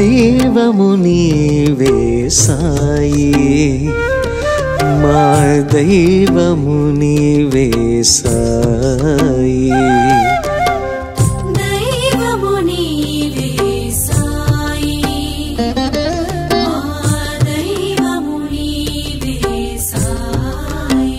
దైవము నీవే సాయి మా దైవము నీవే సాయి దైవము నీవే సాయి మా దైవము నీవే సాయి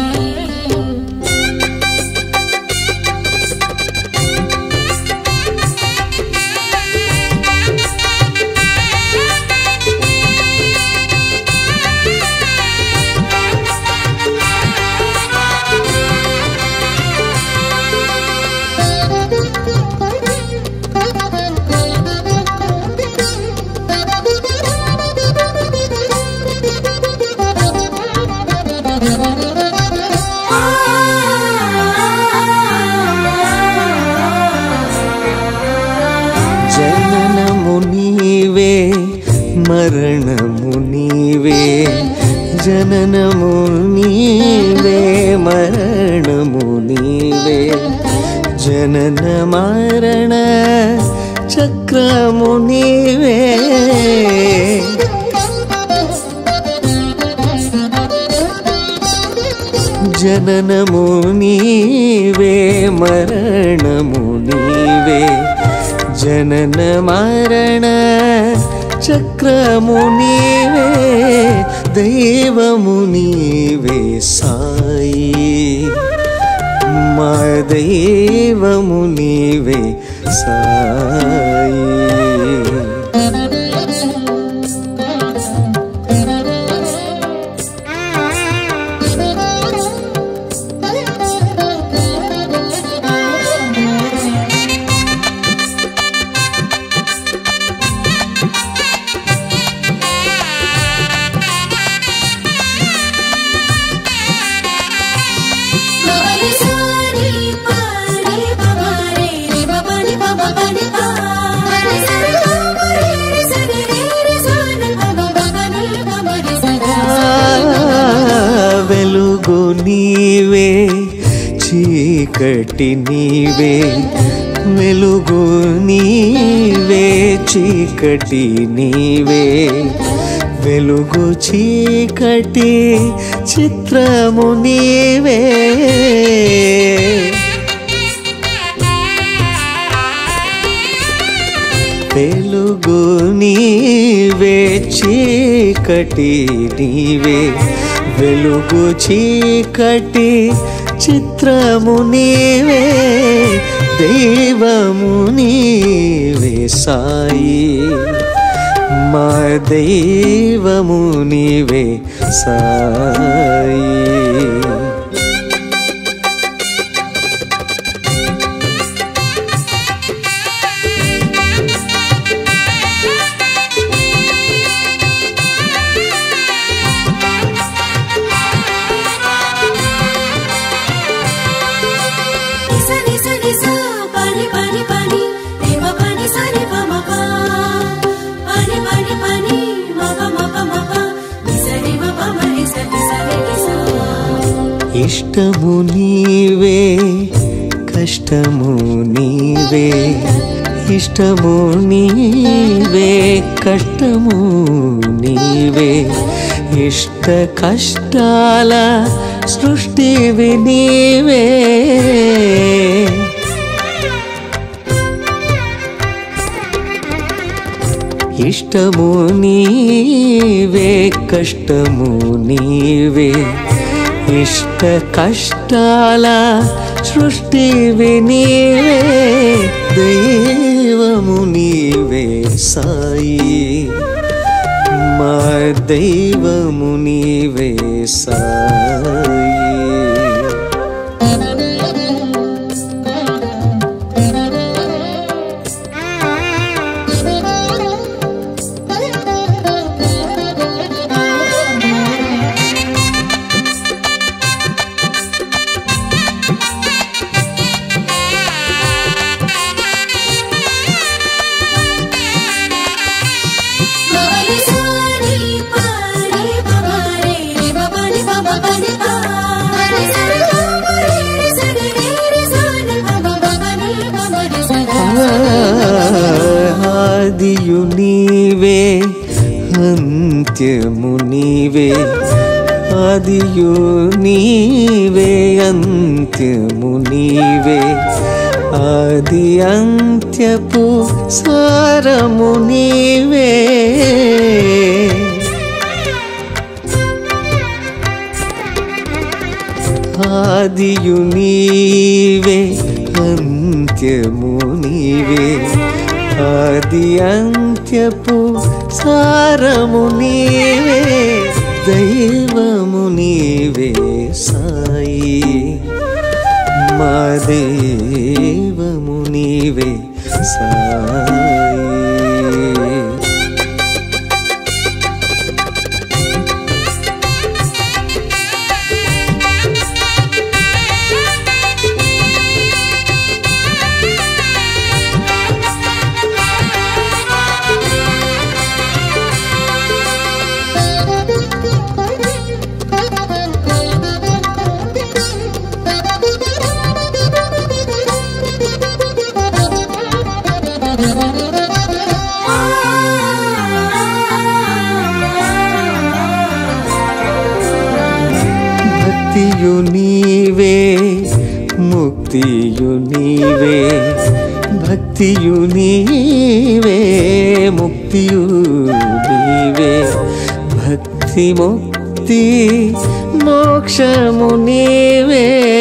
జననము నీవే మరణము నీవే జననము నీవే మరణము నీవే జనన మరణ చక్రము నీవే జననము నీవే మరణము నీవే జనన మరణ చక్రము నీవే దైవము నీవే సాయి మా దైవము నీవే సాయి మగరి సారి పరి పమరి రి పని పమ పని పా మరి సరి పమరి రి సరి రి రి సని పమ పని పమరి సరి వెలుగు నీవే చీకటి నీవే వెలుగు నీవే చీకటి నీవే వెలుగు చీకటి చిత్రము నీవే వెలుగు నీవే చీకటి నీవే వెలుగు చీకటి చిత్రము నీవే దైవము నీవే సాయి మా దైవము నీవే సాయి సని సని సా పని పని పని రి పని సని పమ పా పని పని పని మ పమ పమ పా ని సరి మ పమ రి సని సని ని సా ఇష్టము నీవే కష్టము నీవే ఇష్టము నీవే కష్టము నీవే ఇష్ట కష్టాల సృష్టివి నీవే ఇష్టము నీవే కష్టము నీవే ఇష్ట కష్టాల సృష్టివి నీవే దైవము నీవే సాయి మా దైవము నీవే సాయి మగరి సారి పరి పమరి రి పని పమ పని పా మరి సరి పమరి రి సరి రి రి సని పమ పని పమ రి సని ఆదియు నీ నిత్యము నీవే ఆదియు నీవే అంత్యము నీవే ఆది అంత్యపు సారము నీవే ఆదియు నీవే అంత్యము నీవే ఆది అంత్యపు సారము నీవే దైవము నీవే సాయి మా దేవము నీవే సాయి భక్తియు నీవే ముక్తియు నీవే భక్తియు నీవే ముక్తియు నీవే భక్తి ముక్తి మోక్షము నీవే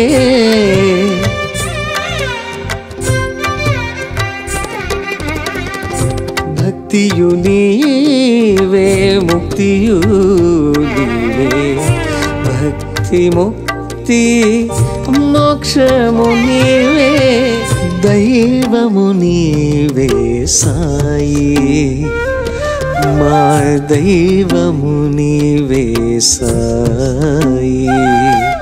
భక్తియు నీవే ముక్తియు నీవే భక్తి ముక్తి మోక్షము నీవే దైవము నీవే సాయి మా దైవము నీవే సాయి